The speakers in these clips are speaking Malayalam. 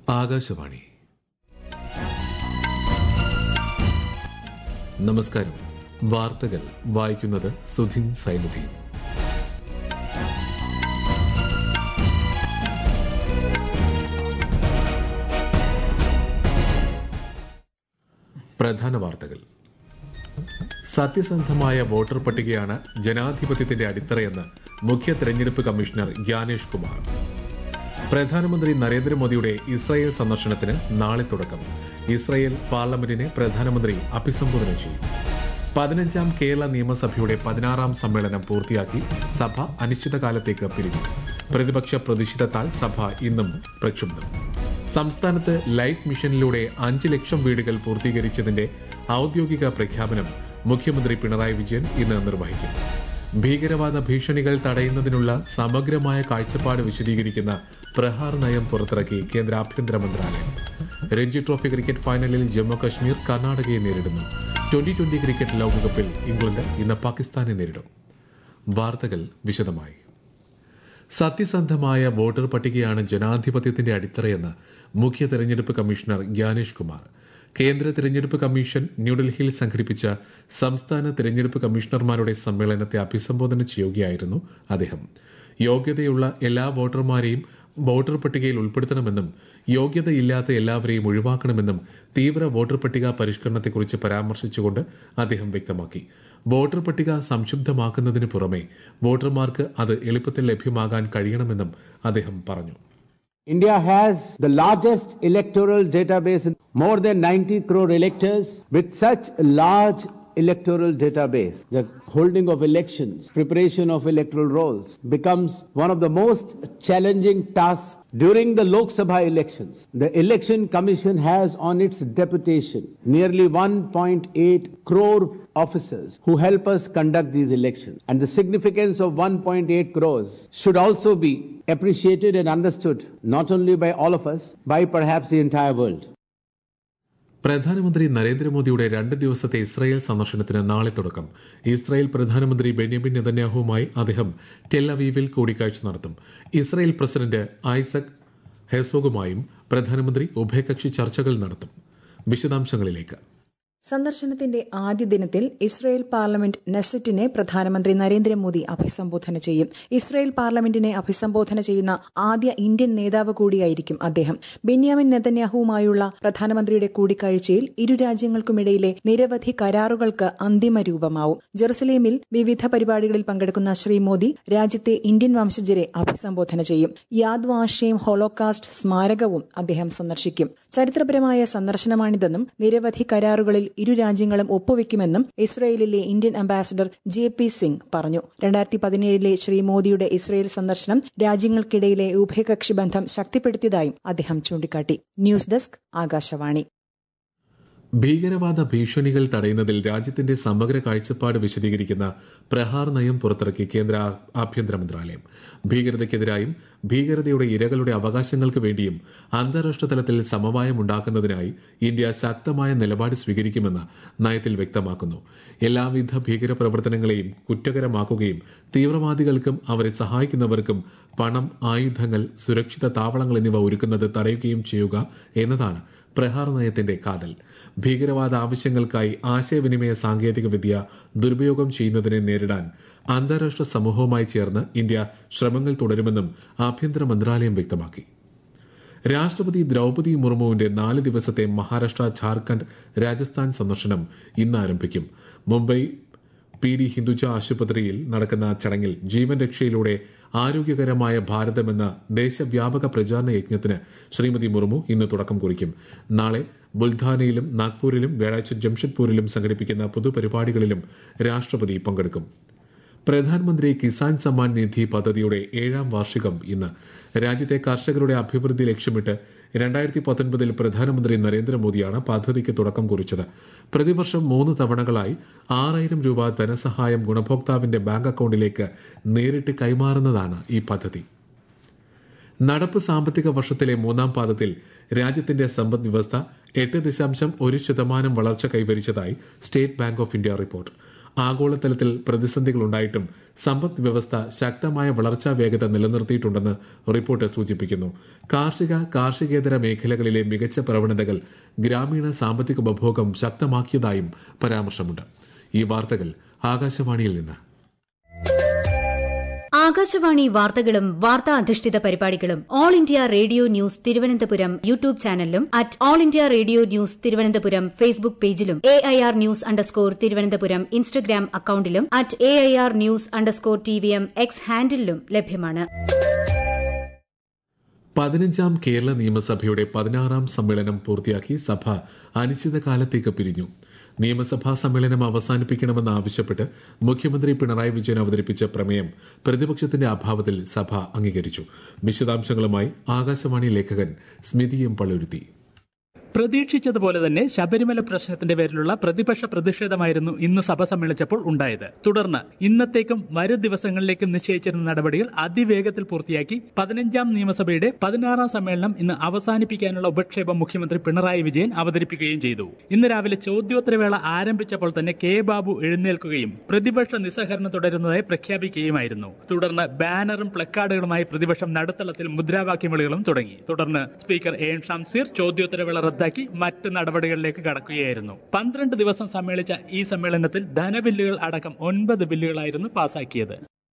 ആകാശവാണി നമസ്കാരം വാർത്തകൾ വായിക്കുന്നത് സുധിൻ സൈനുദ്ദീൻ പ്രധാന വാർത്തകൾ സത്യസന്ധമായ വോട്ടർ പട്ടികയാണ് ജനാധിപത്യത്തിന്റെ അടിത്തറയെന്ന് മുഖ്യ തെരഞ്ഞെടുപ്പ് കമ്മീഷണർ ജ്ഞാനേഷ് കുമാർ പ്രധാനമന്ത്രി നരേന്ദ്രമോദിയുടെ ഇസ്രായേൽ സന്ദർശനത്തിന് നാളെ തുടക്കം ഇസ്രായേൽ പാർലമെന്റിനെ പ്രധാനമന്ത്രി അഭിസംബോധന ചെയ്യും പതിനഞ്ചാം കേരള നിയമസഭയുടെ പതിനാറാം സമ്മേളനം പൂർത്തിയാക്കി സഭ അനിശ്ചിതകാലത്തേക്ക് പിരിഞ്ഞു പ്രതിപക്ഷ പ്രതിഷേധത്താൽ സഭ ഇന്നും പ്രക്ഷുബ്ധം സംസ്ഥാനത്ത് ലൈഫ് മിഷനിലൂടെ അഞ്ച് ലക്ഷം വീടുകൾ പൂർത്തീകരിച്ചതിന്റെ ഔദ്യോഗിക പ്രഖ്യാപനം മുഖ്യമന്ത്രി പിണറായി വിജയൻ ഇന്ന് നിർവഹിക്കും ഭീകരവാദ ഭീഷണികൾ തടയുന്നതിനുള്ള സമഗ്രമായ കാഴ്ചപ്പാട് വിശദീകരിക്കുന്ന പ്രഹാർ നയം പുറത്തിറക്കി കേന്ദ്ര ആഭ്യന്തര മന്ത്രാലയം രഞ്ജി ട്രോഫി ക്രിക്കറ്റ് ഫൈനലിൽ ജമ്മു കശ്മീർ കർണാടകയെ നേരിടുന്നു ട്വന്റി ട്വന്റി ക്രിക്കറ്റ് ലോകകപ്പിൽ ഇംഗ്ലണ്ട് ഇന്ന് പാകിസ്ഥാനെ നേരിടും വാർത്തകൾ വിശദമായി സത്യസന്ധമായ വോട്ടർ പട്ടികയാണ് ജനാധിപത്യത്തിന്റെ അടിത്തറയെന്ന് മുഖ്യ തെരഞ്ഞെടുപ്പ് കമ്മീഷണർ ജ്ഞാനേഷ് കുമാർ കേന്ദ്ര തെരഞ്ഞെടുപ്പ് കമ്മീഷൻ ന്യൂഡൽഹിയിൽ സംഘടിപ്പിച്ച സംസ്ഥാന തെരഞ്ഞെടുപ്പ് കമ്മീഷണർമാരുടെ സമ്മേളനത്തെ അഭിസംബോധന ചെയ്യുകയായിരുന്നു അദ്ദേഹം യോഗ്യതയുള്ള എല്ലാ വോട്ടർമാരെയും വോട്ടർ പട്ടികയിൽ ഉൾപ്പെടുത്തണമെന്നും യോഗ്യതയില്ലാത്ത എല്ലാവരെയും ഒഴിവാക്കണമെന്നും തീവ്ര വോട്ടർ പട്ടിക പരിഷ്കരണത്തെക്കുറിച്ച് പരാമർശിച്ചുകൊണ്ട് അദ്ദേഹം വ്യക്തമാക്കി വോട്ടർ പട്ടിക സംശുദ്ധമാക്കുന്നതിന് പുറമെ വോട്ടർമാർക്ക് അത് എളുപ്പത്തിൽ ലഭ്യമാകാൻ കഴിയണമെന്നും അദ്ദേഹം പറഞ്ഞു India has the largest electoral database, in more than 90 crore electors. With such a large electoral database, the holding of elections, preparation of electoral rolls becomes one of the most challenging tasks during the Lok Sabha elections. The Election Commission has on its deputation nearly 1.8 crore officers who help us conduct these elections. And the significance of 1.8 crores should also be appreciated and understood not only by all of us, by perhaps the entire world. പ്രധാനമന്ത്രി നരേന്ദ്രമോദിയുടെ രണ്ട് ദിവസത്തെ ഇസ്രായേൽ സന്ദർശനത്തിന് നാളെ തുടക്കം ഇസ്രായേൽ പ്രധാനമന്ത്രി ബെന്യാമിൻ നെതന്യാഹുവുമായി അദ്ദേഹം ടെല്ലവീവിൽ കൂടിക്കാഴ്ച നടത്തും ഇസ്രായേൽ പ്രസിഡന്റ് ഐസക് ഹെസോഗുമായും പ്രധാനമന്ത്രി ഉഭയകക്ഷി ചർച്ചകൾ നടത്തും വിശദാംശങ്ങളിലേക്ക് സന്ദർശനത്തിന്റെ ആദ്യ ദിനത്തിൽ ഇസ്രായേൽ പാർലമെന്റ് നെസറ്റിനെ പ്രധാനമന്ത്രി നരേന്ദ്രമോദി അഭിസംബോധന ചെയ്യും ഇസ്രായേൽ പാർലമെന്റിനെ അഭിസംബോധന ചെയ്യുന്ന ആദ്യ ഇന്ത്യൻ നേതാവ് കൂടിയായിരിക്കും അദ്ദേഹം ബെന്യാമിൻ നെതന്യാഹുവുമായുള്ള പ്രധാനമന്ത്രിയുടെ കൂടിക്കാഴ്ചയിൽ ഇരു രാജ്യങ്ങൾക്കുമിടയിലെ നിരവധി കരാറുകൾക്ക് അന്തിമ രൂപമാവും ജെറുസലേമിൽ വിവിധ പരിപാടികളിൽ പങ്കെടുക്കുന്ന ശ്രീ മോദി രാജ്യത്തെ ഇന്ത്യൻ വംശജരെ അഭിസംബോധന ചെയ്യും യാദ് വാഷയും ഹോളോകാസ്റ്റ് സ്മാരകവും അദ്ദേഹം സന്ദർശിക്കും ചരിത്രപരമായ സന്ദർശനമാണിതെന്നും നിരവധി കരാറുകളിൽ ഇരു രാജ്യങ്ങളും ഒപ്പുവെക്കുമെന്നും ഇസ്രയേലിലെ Indian ambassador J P Singh പറഞ്ഞു രണ്ടായിരത്തി പതിനേഴിലെ ശ്രീ മോദിയുടെ ഇസ്രയേൽ സന്ദർശനം രാജ്യങ്ങൾക്കിടയിലെ ഉഭയകക്ഷി ബന്ധം ശക്തിപ്പെടുത്തിയതായും അദ്ദേഹം ചൂണ്ടിക്കാട്ടി ന്യൂസ് ഡെസ്ക് ആകാശവാണി ഭീകരവാദ ഭീഷണികൾ തടയുന്നതിൽ രാജ്യത്തിന്റെ സമഗ്ര കാഴ്ചപ്പാട് വിശദീകരിക്കുന്ന പ്രഹാർ നയം പുറത്തിറക്കി കേന്ദ്ര ആഭ്യന്തര മന്ത്രാലയം ഭീകരതയ്ക്കെതിരായും ഭീകരതയുടെ ഇരകളുടെ അവകാശങ്ങൾക്ക് വേണ്ടിയും അന്താരാഷ്ട്ര തലത്തിൽ സമവായം ഉണ്ടാക്കുന്നതിനായി ഇന്ത്യ ശക്തമായ നിലപാട് സ്വീകരിക്കുമെന്ന് നയത്തിൽ വ്യക്തമാക്കുന്നു എല്ലാവിധ ഭീകര പ്രവർത്തനങ്ങളെയും കുറ്റകരമാക്കുകയും തീവ്രവാദികൾക്കും അവരെ സഹായിക്കുന്നവർക്കും പണം ആയുധങ്ങൾ സുരക്ഷിത താവളങ്ങൾ എന്നിവ ഒരുക്കുന്നത് തടയുകയും ചെയ്യുക എന്നതാണ് പ്രഹാർ നയത്തിന്റെ കാതൽ ഭീകരവാദ ആവശ്യങ്ങൾക്കായി ആശയവിനിമയ സാങ്കേതിക വിദ്യ ദുരുപയോഗം ചെയ്യുന്നതിനെ നേരിടാൻ അന്താരാഷ്ട്ര സമൂഹവുമായി ചേർന്ന് ഇന്ത്യ ശ്രമങ്ങൾ തുടരുമെന്നും ആഭ്യന്തര മന്ത്രാലയം വ്യക്തമാക്കി രാഷ്ട്രപതി ദ്രൌപതി മുർമുവിന്റെ നാല് ദിവസത്തെ മഹാരാഷ്ട്ര ഝാർഖണ്ഡ് രാജസ്ഥാൻ സന്ദർശനം ഇന്ന് ആരംഭിക്കും മുംബൈ പി ഡി ഹിന്ദുജ ആശുപത്രിയിൽ നടക്കുന്ന ചടങ്ങിൽ ജീവൻ രക്ഷയിലൂടെ ആരോഗ്യകരമായ ഭാരതമെന്ന ദേശവ്യാപക പ്രചാരണ യജ്ഞത്തിന് ശ്രീമതി മുർമു ഇന്ന് തുടക്കം കുറിക്കും നാളെ ബുൽധാനയിലും നാഗ്പൂരിലും വ്യാഴാഴ്ച ജംഷഡ്പൂരിലും സംഘടിപ്പിക്കുന്ന പൊതുപരിപാടികളിലും രാഷ്ട്രപതി പങ്കെടുക്കും പ്രധാനമന്ത്രി കിസാൻ സമ്മാൻ നിധി പദ്ധതിയുടെ ഏഴാം വാർഷികം ഇന്ന് രാജ്യത്തെ കർഷകരുടെ അഭിവൃദ്ധി ലക്ഷ്യമിട്ട് രണ്ടായിരത്തി പത്തൊൻപതിൽ പ്രധാനമന്ത്രി നരേന്ദ്രമോദിയാണ് പദ്ധതിക്ക് തുടക്കം കുറിച്ചത് പ്രതിവർഷം മൂന്ന് തവണകളായി ആറായിരം രൂപ ധനസഹായം ഗുണഭോക്താവിന്റെ ബാങ്ക് അക്കൌണ്ടിലേക്ക് നേരിട്ട് കൈമാറുന്നതാണ് ഈ പദ്ധതി നടപ്പ് സാമ്പത്തിക വർഷത്തിലെ മൂന്നാം പാദത്തിൽ രാജ്യത്തിന്റെ സമ്പദ് വ്യവസ്ഥ എട്ട് ദശാംശം ഒരു ശതമാനം വളർച്ച കൈവരിച്ചതായി State Bank of India report ആഗോളതലത്തിൽ പ്രതിസന്ധികളുണ്ടായിട്ടും സമ്പദ് വ്യവസ്ഥ ശക്തമായ വളർച്ചാ വേഗത നിലനിർത്തിയിട്ടുണ്ടെന്ന് റിപ്പോർട്ട് സൂചിപ്പിക്കുന്നു കാർഷിക കാർഷികേതര മേഖലകളിലെ മികച്ച പ്രവണതകൾ ഗ്രാമീണ സാമ്പത്തിക ഉപഭോഗം ശക്തമാക്കിയതായും പരാമർശമുണ്ട് ഈ വാർത്തകൾ ആകാശവാണിയിൽ നിന്ന് ആകാശവാണി വാർത്തകളും വാർത്താ അധിഷ്ഠിത പരിപാടികളും All India Radio News Thiruvananthapuram YouTube ചാനലിലും at All India Radio News Thiruvananthapuram Facebook പേജിലും A I R news underscore Thiruvananthapuram Instagram അക്കൌണ്ടിലും at A I R news underscore T V M X ഹാൻഡിലും ലഭ്യമാണ് പതിനഞ്ചാം കേരള നിയമസഭയുടെ പതിനാറാം സമ്മേളനം പൂർത്തിയാക്കി സഭ അനിശ്ചിതകാലത്തേക്ക് പിരിഞ്ഞു നിയമസഭാ സമ്മേളനം അവസാനിപ്പിക്കണമെന്ന് ആവശ്യപ്പെട്ട് മുഖ്യമന്ത്രി പിണറായി വിജയൻ അവതരിപ്പിച്ച പ്രമേയം പ്രതിപക്ഷത്തിന്റെ അഭാവത്തിൽ സഭ അംഗീകരിച്ചു വിശദാംശങ്ങളുമായി ആകാശവാണി ലേഖകൻ സ്മിതി എം പള്ളുരുത്തി പ്രതീക്ഷിച്ചതുപോലെ തന്നെ ശബരിമല പ്രശ്നത്തിന്റെ പേരിലുള്ള പ്രതിപക്ഷ പ്രതിഷേധമായിരുന്നു ഇന്ന് സഭ സമ്മേളിച്ചപ്പോൾ ഉണ്ടായത് തുടർന്ന് ഇന്നത്തേക്കും വരും ദിവസങ്ങളിലേക്കും നിശ്ചയിച്ചിരുന്ന നടപടികൾ അതിവേഗത്തിൽ പൂർത്തിയാക്കി പതിനഞ്ചാം നിയമസഭയുടെ പതിനാറാം സമ്മേളനം ഇന്ന് അവസാനിപ്പിക്കാനുള്ള ഉപക്ഷേപം മുഖ്യമന്ത്രി പിണറായി വിജയൻ അവതരിപ്പിക്കുകയും ചെയ്തു ഇന്ന് രാവിലെ ചോദ്യോത്തരവേള ആരംഭിച്ചപ്പോൾ തന്നെ കെ ബാബു എഴുന്നേൽക്കുകയും പ്രതിപക്ഷ നിസ്സഹകരണം തുടരുന്നതായി പ്രഖ്യാപിക്കുകയുമായിരുന്നു തുടർന്ന് ബാനറും പ്ലക്കാർഡുകളുമായി പ്രതിപക്ഷം നടുത്തളത്തിൽ മുദ്രാവാക്യം വിളികളും തുടങ്ങി തുടർന്ന് സ്പീക്കർ എ എൻ ഷംസീർ ചോദ്യോത്തരവേള റദ്ദാക്കി മറ്റ് നടപടികളിലേക്ക് കടക്കുകയായിരുന്നു പന്ത്രണ്ട് ദിവസം സമ്മേളിച്ച ഈ സമ്മേളനത്തിൽ ധനബില്ലുകൾ അടക്കം ഒൻപത് ബില്ലുകളായിരുന്നു പാസാക്കിയത്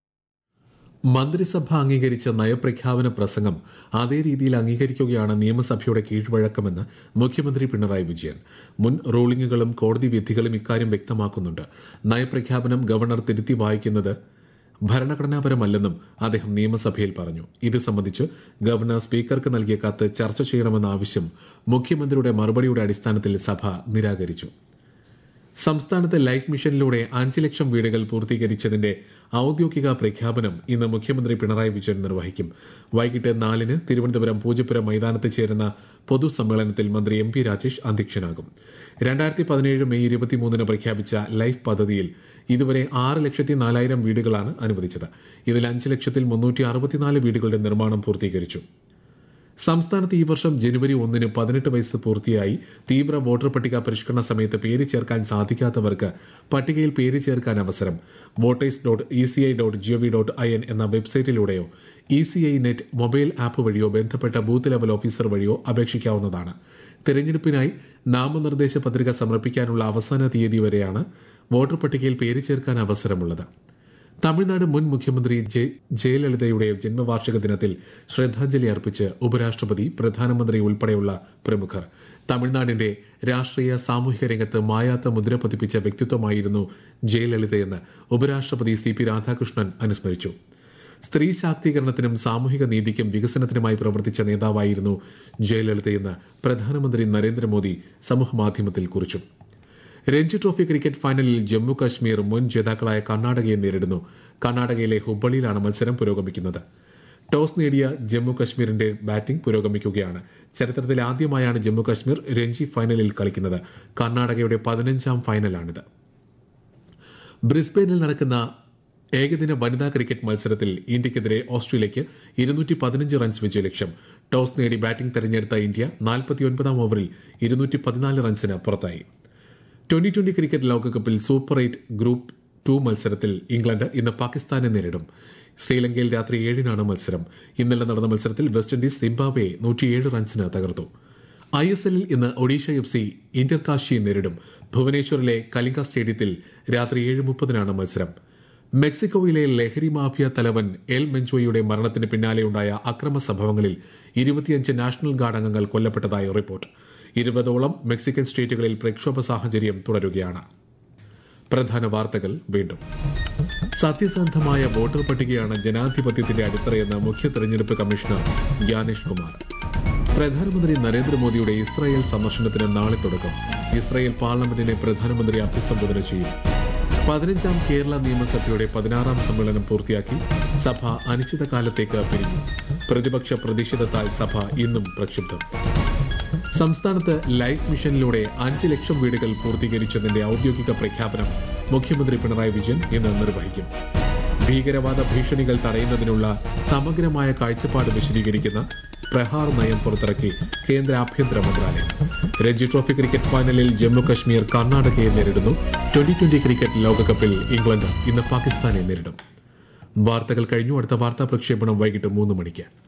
മന്ത്രിസഭ അംഗീകരിച്ച നയപ്രഖ്യാപന പ്രസംഗം അതേ രീതിയിൽ അംഗീകരിക്കുകയാണ് നിയമസഭയുടെ കീഴ്വഴക്കമെന്ന് മുഖ്യമന്ത്രി പിണറായി വിജയൻ മുൻ റൂളിംഗുകളും കോടതി വിധികളും ഇക്കാര്യം വ്യക്തമാക്കുന്നുണ്ട് നയപ്രഖ്യാപനം ഗവർണർ തിരുത്തി വായിക്കുന്നത് ഭരണഘടനാപരമല്ലെന്നും അദ്ദേഹം നിയമസഭയിൽ പറഞ്ഞു ഇത് സംബന്ധിച്ച് ഗവർണർ സ്പീക്കർക്ക് നൽകിയ കത്ത് ചർച്ച ചെയ്യണമെന്ന ആവശ്യം മുഖ്യമന്ത്രിയുടെ മറുപടിയുടെ അടിസ്ഥാനത്തിൽ സഭ നിരാകരിച്ചു സംസ്ഥാനത്ത് ലൈഫ് മിഷനിലൂടെ അഞ്ച് ലക്ഷം വീടുകൾ പൂർത്തീകരിച്ചതിന്റെ ഔദ്യോഗിക പ്രഖ്യാപനം ഇന്ന് മുഖ്യമന്ത്രി പിണറായി വിജയൻ നിർവഹിക്കും വൈകിട്ട് നാലിന് തിരുവനന്തപുരം പൂജപ്പുര മൈതാനത്ത് ചേരുന്ന പൊതുസമ്മേളനത്തിൽ മന്ത്രി എം പി രാജേഷ് അധ്യക്ഷനാകും രണ്ടായിരത്തി പതിനേഴ് മെയ് ഇരുപത്തിമൂന്നിന് പ്രഖ്യാപിച്ച ലൈഫ് പദ്ധതിയിൽ ഇതുവരെ ആറ് ലക്ഷത്തി നാലായിരം വീടുകളാണ് അനുവദിച്ചത് ഇതിൽ അഞ്ച് ലക്ഷത്തിൽ മുന്നൂറ്റി അറുപത്തിനാല് വീടുകളുടെ നിർമ്മാണം പൂർത്തീകരിച്ചു സംസ്ഥാനത്ത് ഈ വർഷം ജനുവരി ഒന്നിന് പതിനെട്ട് വയസ്സ് പൂർത്തിയായി തീവ്ര വോട്ടർ പട്ടിക പരിഷ്കരണ സമയത്ത് പേര് ചേർക്കാൻ സാധിക്കാത്തവർക്ക് പട്ടികയിൽ പേര് ചേർക്കാൻ അവസരം voters dot E C I dot gov dot I N എന്ന വെബ്സൈറ്റിലൂടെയോ E C I net mobile app വഴിയോ ബന്ധപ്പെട്ട ബൂത്ത് ലെവൽ ഓഫീസർ വഴിയോ അപേക്ഷിക്കാവുന്നതാണ് തെരഞ്ഞെടുപ്പിനായി നാമനിർദ്ദേശ പത്രിക സമർപ്പിക്കാനുള്ള അവസാന തീയതി വരെയാണ് വോട്ടർ പട്ടികയിൽ പേര് ചേർക്കാൻ അവസരമുള്ളത് തമിഴ്നാട് മുൻ മുഖ്യമന്ത്രി ജയലളിതയുടെ ജന്മവാർഷിക ദിനത്തിൽ ശ്രദ്ധാഞ്ജലി അർപ്പിച്ച് ഉപരാഷ്ട്രപതി പ്രധാനമന്ത്രി ഉൾപ്പെടെയുള്ള പ്രമുഖർ തമിഴ്നാടിന്റെ രാഷ്ട്രീയ സാമൂഹിക രംഗത്ത് മായാത്ത മുദ്ര പതിപ്പിച്ച വ്യക്തിത്വമായിരുന്നു ജയലളിതയെന്ന് ഉപരാഷ്ട്രപതി സി പി രാധാകൃഷ്ണൻ അനുസ്മരിച്ചു സ്ത്രീ ശാക്തീകരണത്തിനും സാമൂഹിക നീതിക്കും വികസനത്തിനുമായി പ്രവർത്തിച്ച നേതാവായിരുന്നു ജയലളിതയെന്ന് പ്രധാനമന്ത്രി നരേന്ദ്രമോദി സമൂഹമാധ്യമത്തിൽ കുറിച്ചു രഞ്ജി ട്രോഫി ക്രിക്കറ്റ് ഫൈനലിൽ ജമ്മു കശ്മീർ മുൻ ജേതാക്കളായ കർണാടകയെ നേരിടുന്നു കർണാടകയിലെ ഹുബ്ബള്ളിയിലാണ് മത്സരം പുരോഗമിക്കുന്നത് ടോസ് നേടിയ ജമ്മു കശ്മീരിന്റെ ബാറ്റിംഗ് പുരോഗമിക്കുകയാണ് ചരിത്രത്തിൽ ആദ്യമായാണ് ജമ്മു കശ്മീർ രഞ്ജി ഫൈനലിൽ കളിക്കുന്നത് കർണാടകയുടെ പതിനഞ്ചാം ഫൈനലാണിത് ബ്രിസ്ബെയിനിൽ നടക്കുന്ന ഏകദിന വനിതാ ക്രിക്കറ്റ് മത്സരത്തിൽ ഇന്ത്യക്കെതിരെ ഓസ്ട്രേലിയയ്ക്ക് ഇരുന്നൂറ്റി പതിനഞ്ച് റൺസ് വിജയലക്ഷ്യം ടോസ് നേടി ബാറ്റിംഗ് തെരഞ്ഞെടുത്ത ഇന്ത്യ നാൽപ്പത്തിയൊൻപതാം ഓവറിൽ ഇരുന്നൂറ്റി പതിനാല് റൺസിന് പുറത്തായി ട്വന്റി ട്വന്റി ക്രിക്കറ്റ് ലോകകപ്പിൽ സൂപ്പർ എയ്റ്റ് ഗ്രൂപ്പ് ടു മത്സരത്തിൽ ഇംഗ്ലണ്ട് ഇന്ന് പാകിസ്ഥാനെ നേരിടും ശ്രീലങ്കയിൽ രാത്രി ഏഴിനാണ് മത്സരം ഇന്നലെ നടന്ന മത്സരത്തിൽ വെസ്റ്റ് ഇൻഡീസ് സിംബാബ്വെ നൂറ്റിയേഴ് റൺസിന് തകർത്തു ഐ എസ് എല്ലിൽ ഇന്ന് ഒഡീഷ എഫ് സി ഇന്റർകാഷിയെ നേരിടും ഭുവനേശ്വറിലെ കലിംഗ സ്റ്റേഡിയത്തിൽ രാത്രി ഏഴ് മുപ്പതിനാണ് മത്സരം മെക്സിക്കോയിലെ ലഹരി മാഫിയ തലവൻ എൽ മെഞ്ചോയുടെ മരണത്തിന് പിന്നാലെയുണ്ടായ അക്രമ സംഭവങ്ങളിൽ ഇരുപത്തിയഞ്ച് നാഷണൽ ഗാർഡ് അംഗങ്ങൾ കൊല്ലപ്പെട്ടതായി റിപ്പോർട്ട് ഇരുപതോളം മെക്സിക്കൻ സ്റ്റേറ്റുകളിൽ പ്രക്ഷോഭ സാഹചര്യം തുടരുകയാണ് പ്രധാന വാർത്തകൾ വീണ്ടും സത്യസന്ധമായ വോട്ടർ പട്ടികയാണ് ജനാധിപത്യത്തിന്റെ അടിത്തറയെന്ന് മുഖ്യ തെരഞ്ഞെടുപ്പ് കമ്മീഷണർ ജ്ഞാനേഷ് കുമാർ പ്രധാനമന്ത്രി നരേന്ദ്രമോദിയുടെ ഇസ്രായേൽ സന്ദർശനത്തിന് നാളെ തുടക്കം ഇസ്രായേൽ പാർലമെന്റിനെ പ്രധാനമന്ത്രി അഭിസംബോധന ചെയ്യും പതിനഞ്ചാം കേരള നിയമസഭയുടെ പതിനാറാം സമ്മേളനം പൂർത്തിയാക്കി സഭ അനിശ്ചിതകാലത്തേക്ക് പിരിഞ്ഞു പ്രതിപക്ഷ പ്രതിഷേധത്താൽ സഭ ഇന്നും പ്രക്ഷുബ്ധം സംസ്ഥാനത്ത് ലൈഫ് മിഷനിലൂടെ അഞ്ച് ലക്ഷം വീടുകൾ പൂർത്തീകരിച്ചതിന്റെ ഔദ്യോഗിക പ്രഖ്യാപനം മുഖ്യമന്ത്രി പിണറായി വിജയൻ ഇന്ന് നിർവഹിക്കും ഭീകരവാദ ഭീഷണികൾ തടയുന്നതിനുള്ള സമഗ്രമായ കാഴ്ചപ്പാട് വിശദീകരിക്കുന്ന പ്രഹാർ നയം പുറത്തിറക്കി കേന്ദ്ര ആഭ്യന്തര മന്ത്രാലയം രഞ്ജി ട്രോഫി ക്രിക്കറ്റ് ഫൈനലിൽ ജമ്മു കശ്മീർ കർണാടകയെ നേരിടുന്നു ട്വന്റി ട്വന്റി ക്രിക്കറ്റ് ലോകകപ്പിൽ ഇംഗ്ലണ്ട് ഇന്ന് പാകിസ്ഥാനെ നേരിടും വാർത്തകൾ കഴിഞ്ഞു അടുത്ത വാർത്താ പ്രക്ഷേപണം വൈകിട്ട് മൂന്ന് മണിക്ക്